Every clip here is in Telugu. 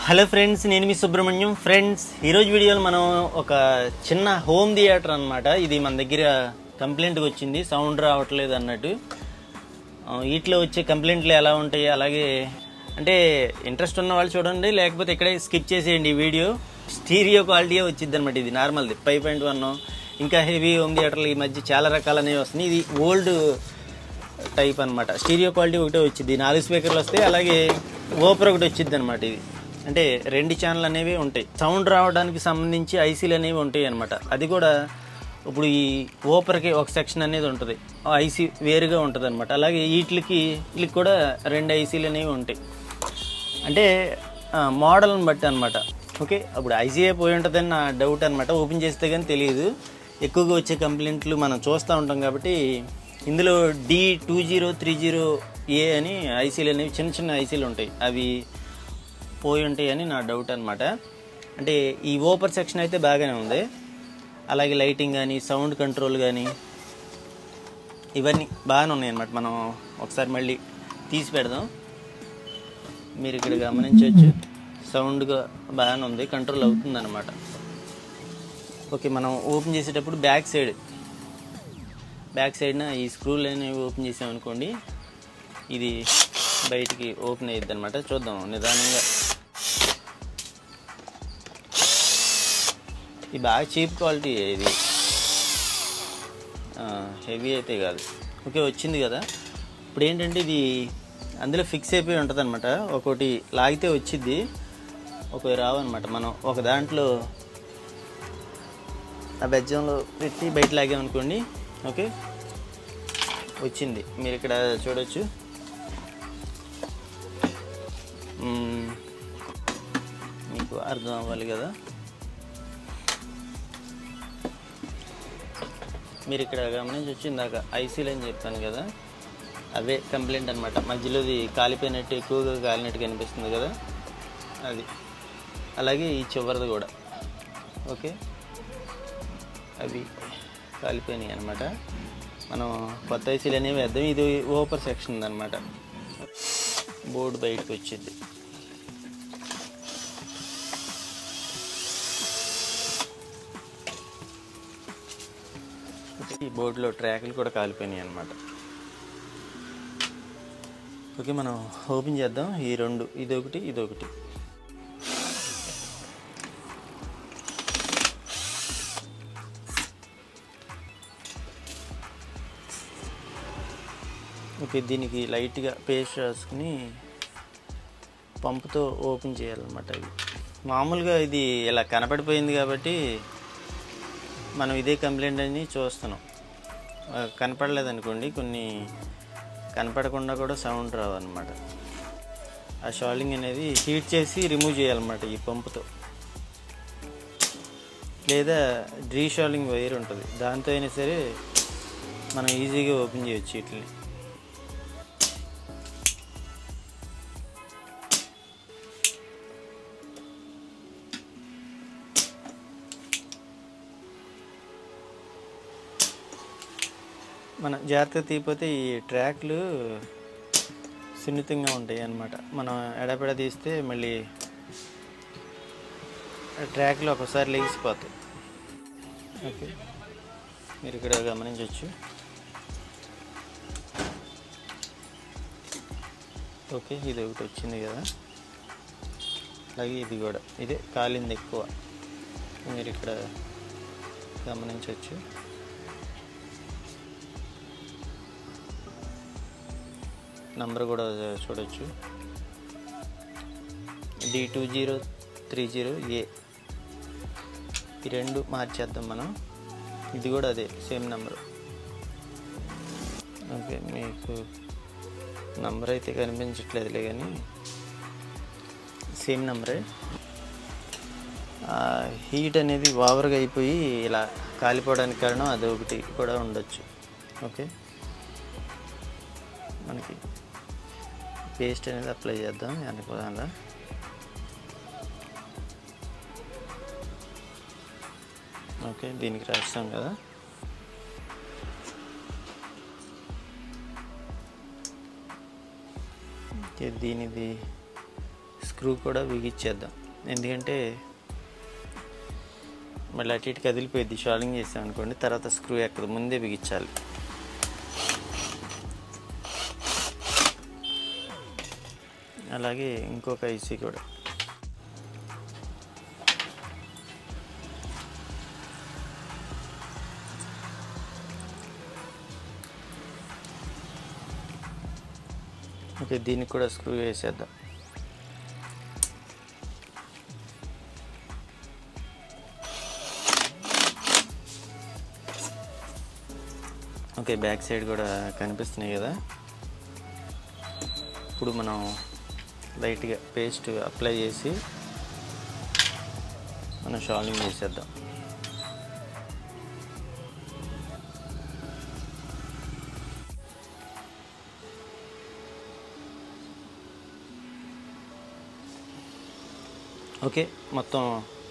హలో ఫ్రెండ్స్ నేను మీ సుబ్రహ్మణ్యం ఫ్రెండ్స్ ఈరోజు వీడియోలో మనం ఒక చిన్న హోమ్ థియేటర్ అన్నమాట ఇది మన దగ్గర కంప్లైంట్కి వచ్చింది సౌండ్ రావట్లేదు అన్నట్టు ఆ, వీటిలో వచ్చే కంప్లైంట్లు ఎలా ఉంటాయి అలాగే అంటే ఇంట్రెస్ట్ ఉన్న వాళ్ళు చూడండి లేకపోతే ఇక్కడే స్కిప్ చేసేయండి ఈ వీడియో స్టీరియో క్వాలిటీ వచ్చింది అనమాట ఇది నార్మల్ది ఫైవ్ పాయింట్ వన్ ఇంకా హెవీ హోమ్ థియేటర్లు ఈ మధ్య చాలా రకాలు అనేవి వస్తున్నాయి ఇది ఓల్డ్ టైప్ అన్నమాట స్టీరియో క్వాలిటీ ఒకటే వచ్చింది నాలుగు స్పీకర్లు వస్తాయి అలాగే ఓపర్ ఒకటి వచ్చింది అనమాట ఇది అంటే రెండు ఛానల్ అనేవి ఉంటాయి సౌండ్ రావడానికి సంబంధించి ఐసీలు అనేవి ఉంటాయి అనమాట అది కూడా ఇప్పుడు ఈ ఓపర్కి ఒక సెక్షన్ అనేది ఉంటుంది ఐసీ వేరుగా ఉంటుంది అనమాట అలాగే వీటికి వీటికి కూడా రెండు ఐసీలు అనేవి ఉంటాయి అంటే మోడల్ని బట్టి అనమాట ఓకే అప్పుడు ఐసీఏ పోయి ఉంటుందని నా డౌట్ అనమాట ఓపెన్ చేస్తే కానీ తెలియదు ఎక్కువగా వచ్చే కంప్లైంట్లు మనం చూస్తూ ఉంటాం కాబట్టి ఇందులో D two zero three zero A అని ఐసీలు అనేవి చిన్న చిన్న ఐసీలు ఉంటాయి అవి పోయి ఉంటాయి అని నా డౌట్ అనమాట అంటే ఈ ఓపర్ సెక్షన్ అయితే బాగానే ఉంది అలాగే లైటింగ్ కానీ సౌండ్ కంట్రోల్ కానీ ఇవన్నీ బాగానే ఉన్నాయి అనమాట మనం ఒకసారి మళ్ళీ తీసి పెడదాం మీరు ఇక్కడ గమనించవచ్చు సౌండ్గా బాగానే ఉంది కంట్రోల్ అవుతుంది అనమాట ఓకే మనం ఓపెన్ చేసేటప్పుడు బ్యాక్ సైడ్ బ్యాక్ సైడ్న ఈ స్క్రూలు అనేవి ఓపెన్ చేసామనుకోండి ఇది బయటికి ఓపెన్ అయ్యిద్ది అనమాట చూద్దాం నిదానంగా ఇది బాగా చీప్ క్వాలిటీ ఇది హెవీ అయితే కాదు ఓకే వచ్చింది కదా ఇప్పుడు ఏంటంటే ఇది అందులో ఫిక్స్ అయిపోయి ఉంటుంది అనమాట ఒకటి లాగితే వచ్చింది ఒకటి రావన్నమాట మనం ఒక దాంట్లో ఆ బెజ్జంలో పెట్టి బయట లాగామనుకోండి ఓకే వచ్చింది మీరు ఇక్కడ చూడొచ్చు మ్మ్. మీకు అర్థం అవ్వాలి కదా మీరు ఇక్కడ గమనించి వచ్చి ఇందాక ఐసీలు అని చెప్పాను కదా అవే కంప్లైంట్ అనమాట మధ్యలోది కాలిపోయినట్టు ఎక్కువగా కాలినట్టు కనిపిస్తుంది కదా అది అలాగే ఈ చివరిది కూడా ఓకే అవి కాలిపోయినాయి అనమాట మనం కొత్త ఐసీలు అనేవి వేద్దాం ఇది ఓపర్ సెక్షన్ అనమాట బోర్డు బయటకు వచ్చింది ఈ బోర్డులో ట్రాకులు కూడా కాలిపోయినాయి అనమాట ఓకే మనం ఓపెన్ చేద్దాం ఈ రెండు ఇదొకటి ఇదొకటి ఓకే దీనికి లైట్గా పేస్ట్ రాసుకుని పంపుతో ఓపెన్ చేయాలన్నమాట ఇది మామూలుగా ఇది ఇలా కనపడిపోయింది కాబట్టి మనం ఇదే కంప్లైంట్ అని చూస్తున్నాం ఆ, కనపడలేదనుకోండి కొన్ని కనపడకుండా కూడా సౌండ్ రావన్నమాట ఆ షాలింగ్ అనేది హీట్ చేసి రిమూవ్ చేయాలన్నమాట ఈ పంపుతో లేదా డ్రీ షాలింగ్ వైర్ ఉంటుంది దాంతో అయినా సరే మనం ఈజీగా ఓపెన్ చేయొచ్చు వీటిని మన జాగ్రత్త తీయకపోతే ఈ ట్రాక్లు సున్నితంగా ఉంటాయి అన్నమాట మనం ఎడపెడ తీస్తే మళ్ళీ ఆ ట్రాక్లు ఒకసారి లెగిసిపోతాయి ఓకే మీరు ఇక్కడ గమనించవచ్చు ఓకే ఇది ఒకటి వచ్చింది కదా అలాగే ఇది కూడా ఇదే కాలింది ఎక్కువ మీరు ఇక్కడ గమనించవచ్చు నంబర్ కూడా చూడొచ్చు D two zero three zero A ఈ రెండు మార్చేద్దాం మనం ఇది కూడా అదే సేమ్ నెంబర్ ఓకే మీకు నంబర్ అయితే కనిపించట్లేదులే కానీ సేమ్ నెంబరే హీట్ అనేది ఓవర్గా అయిపోయి ఇలా కాలిపోవడానికి కారణం అది ఒకటి కూడా ఉండొచ్చు ఓకే మనకి పేస్ట్ అనేది అప్లై చేద్దాం వెనక ఓకే దీనికి రాస్తాం కదా ఓకే, దీనిది స్క్రూ కూడా బిగిచ్చేద్దాం ఎందుకంటే మళ్ళీ అటు ఇటు కదిలిపోయింది షాలింగ్ చేసాం అనుకోండి తర్వాత స్క్రూ ఎక్కదు ముందే బిగించాలి అలాగే ఇంకొక ఐసీ కూడా ఓకే దీనికి కూడా స్క్రూ వేసేద్దాం ఓకే బ్యాక్ సైడ్ కూడా కనిపిస్తున్నాయి కదా ఇప్పుడు మనం లైట్గా పేస్ట్ అప్లై చేసి మనం షాలింగ్ చేసేద్దాం ఓకే మొత్తం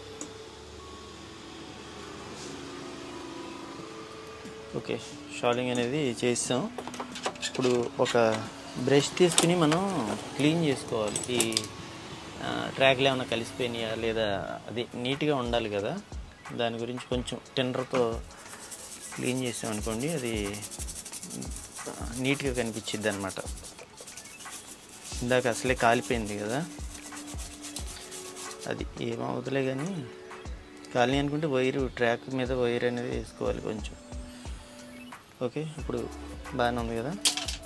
ఓకే షాలింగ్ అనేది చేసాం ఇప్పుడు ఒక బ్రష్ తీసుకుని మనం క్లీన్ చేసుకోవాలి ఈ ఆ, ట్రాక్లు ఏమైనా కలిసిపోయినాయా లేదా అది నీట్గా ఉండాలి కదా దాని గురించి కొంచెం టెండర్తో క్లీన్ చేసాం అనుకోండి అది ఆ, నీట్గా కనిపించిద్ది అనమాట ఇందాక అసలే కాలిపోయింది కదా అది ఏమవుతులే కానీ ఖాళీ అనుకుంటే వైరు ట్రాక్ మీద వైర్ అనేది వేసుకోవాలి కొంచెం ఓకే ఇప్పుడు బాగానే ఉంది కదా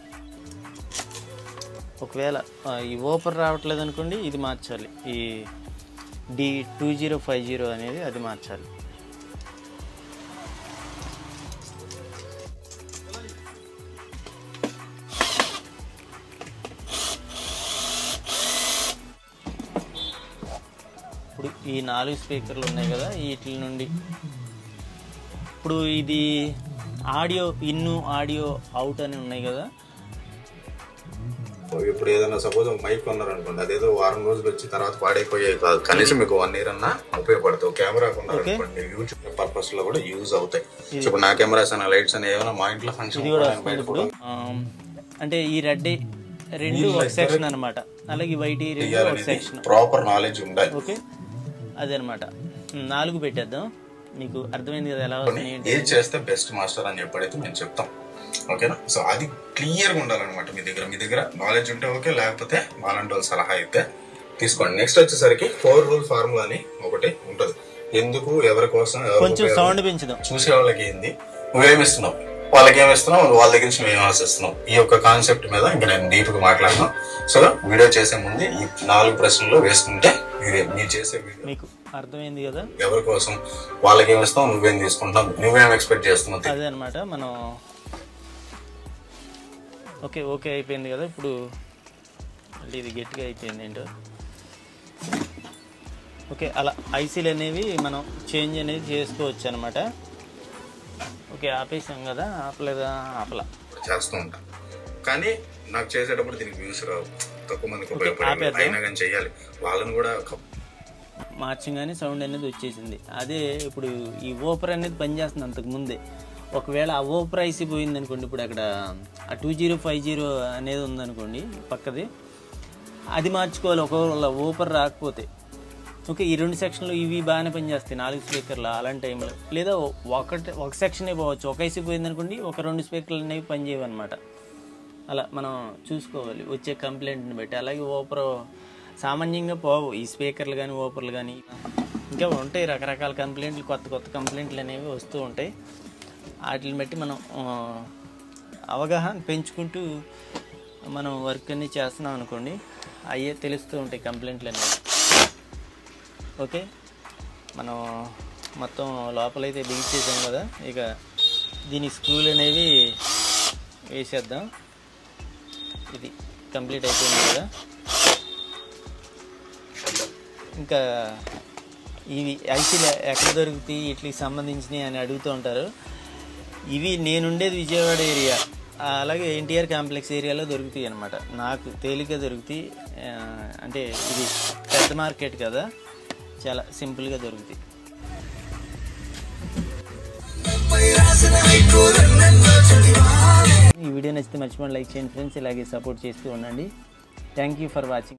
ఒకవేళ ఆ, ఈ ఓపర్ రావట్లేదు అనుకోండి ఇది మార్చాలి ఈ D two zero five zero అనేది అది మార్చాలి ఇప్పుడు ఈ నాలుగు స్పీకర్లు ఉన్నాయి కదా వీటి నుండి ఇప్పుడు ఇది ఆడియో ఇన్ను ఆడియో అవుట్ అని ఉన్నాయి కదా ఇప్పుడు ఏదైనా సపోజ్ మైక్ కొన్నారనుకోండి అదేదో వారం రోజులు వచ్చి తర్వాత పాడైపోయే కాదు కనీసం మీకు వన్ ఇయర్ అన్నా ఉపయోగపడతాయి కెమెరా కొన్నారనుకోండి యూట్యూబ్ పర్పస్ లో కూడా యూజ్ అవుతాయి ఇప్పుడు నా కెమెరాస్ అన్న లైట్స్ అని ఏమైనా మా ఇంట్లో ఫంక్షన్ ఇది కూడా వస్తుంది ఇప్పుడు ఆమ్, అంటే ఈ రెడ్ రెండు ఒక సెక్షన్ అనమాట అలాగే వైట్ రెండు ఒక సెక్షన్ ప్రాపర్ నాలెడ్జ్ ఉండాలి ఓకే అదనమాట నాలుగు పెట్టేద్దాం మీకు అర్థమైంది కదా ఎలా వస్తున్నాయి ఏంటి ఏది చేస్తే బెస్ట్ మాస్టర్ అని చెప్పడైతే మేము చెప్తాం ఓకేనా సో అది క్లియర్ గా ఉండాలన్నమాట మీ దగ్గర మీ దగ్గర నాలెడ్జ్ ఉంటే ఓకే లేకపోతే మాలాంటి వాళ్ళ సలహా అయితే తీసుకోండి నెక్స్ట్ వచ్చేసరికి ఫోర్ రూల్ ఫార్ములా అని ఒకటి ఉంటది ఎందుకు ఎవరి కోసం ఎవరికి కొంచెం ఉపయోగం? సౌండ్ పెంచుదాం చూసే వాళ్ళకి ఏంది నువ్వేమిస్తున్నావు వాళ్ళకి ఏమిస్తున్నావు వాళ్ళ దగ్గర నుంచి మేము ఆశిస్తున్నాం ఈ యొక్క కాన్సెప్ట్ మీద ఇంకా నేను డీప్ గా మాట్లాడను సో వీడియో చేసే ముందు ఈ నాలుగు ప్రశ్నలు వేసుకుంటే మీరే మీరు చేసే వీడియో మీకు అర్థమైంది కదా ఎవరి కోసం వాళ్ళకి ఏమిస్తావు నువ్వేం తీసుకుంటున్నావు నువ్వేం ఎక్స్పెక్ట్ చేస్తున్నావు అదే అనమాట మనం ఓకే ఓకే అయిపోయింది కదా ఇప్పుడు మళ్ళీ ఇది గట్టిగా అయిపోయింది ఏంటో ఓకే అలా ఐసీలు అనేవి మనం చేంజ్ అనేది చేసుకోవచ్చు అనమాట ఓకే ఆపేసాం కదా ఆపలేదా ఆపలా చేస్తూ ఉంటాను కానీ నాకు చేసేటప్పుడు దీనికి వ్యూస్ రావు తక్కువ మందికి ఉపయోగపడాలి ఆపేద్దాం. అయినా కానీ చెయ్యాలి వాళ్ళని కూడా ఒక- మార్చంగానే సౌండ్ అనేది వచ్చేసింది అదే ఇప్పుడు ఈ ఓపర్ అనేది పనిచేస్తుంది అంతకు ముందే ఒకవేళ ఆ ఓపర్ ఐసీ పోయింది అనుకోండి ఇప్పుడు అక్కడ ఆ టూ జీరో ఫైవ్ జీరో అనేది ఉందనుకోండి పక్కది అది మార్చుకోవాలి ఒకవేళ ఓపర్ రాకపోతే ఓకే ఈ రెండు సెక్షన్లు ఇవి బాగానే పనిచేస్తాయి నాలుగు స్పీకర్లు అలాంటి టైంలో లేదా ఒకటి ఒక సెక్షనే పోవచ్చు ఒక ఐసీ పోయింది అనుకోండి ఒక రెండు స్పీకర్లు అనేవి పనిచేయవు అనమాట అలా మనం చూసుకోవాలి వచ్చే కంప్లైంట్ని బట్టి అలాగే ఓపర్ సామాన్యంగా పోవు ఈ స్పీకర్లు కానీ ఓపర్లు కానీ ఇంకా ఉంటాయి రకరకాల కంప్లైంట్లు కొత్త కొత్త కంప్లైంట్లు అనేవి వస్తూ ఉంటాయి వాటిని బట్టి మనం ఆ, అవగాహన పెంచుకుంటూ మనం వర్క్ అన్ని చేస్తున్నాం అనుకోండి అయ్యే తెలుస్తూ ఉంటాయి కంప్లైంట్లు అనేవి ఓకే మనం మొత్తం లోపలైతే బిగించేసాం కదా ఇక దీని స్క్రూలు అనేవి వేసేద్దాం ఇది కంప్లీట్ అయిపోయింది కదా ఇంకా ఇవి ఐసీలు ఎక్కడ దొరుకుతాయి వీటికి సంబంధించినవి అని అడుగుతూ ఉంటారు ఇవి నేనుండేది విజయవాడ ఏరియా అలాగే ఎన్టీఆర్ కాంప్లెక్స్ ఏరియాలో దొరుకుతాయి అనమాట నాకు తేలిక దొరుకుతాయి ఆ, అంటే ఇది పెద్ద మార్కెట్ కదా చాలా సింపుల్గా దొరుకుతాయి ఈ వీడియో నచ్చితే మర్చిపోండి లైక్ చేయండి ఫ్రెండ్స్ ఇలాగే సపోర్ట్ చేస్తూ ఉండండి థ్యాంక్ యూ ఫర్ వాచింగ్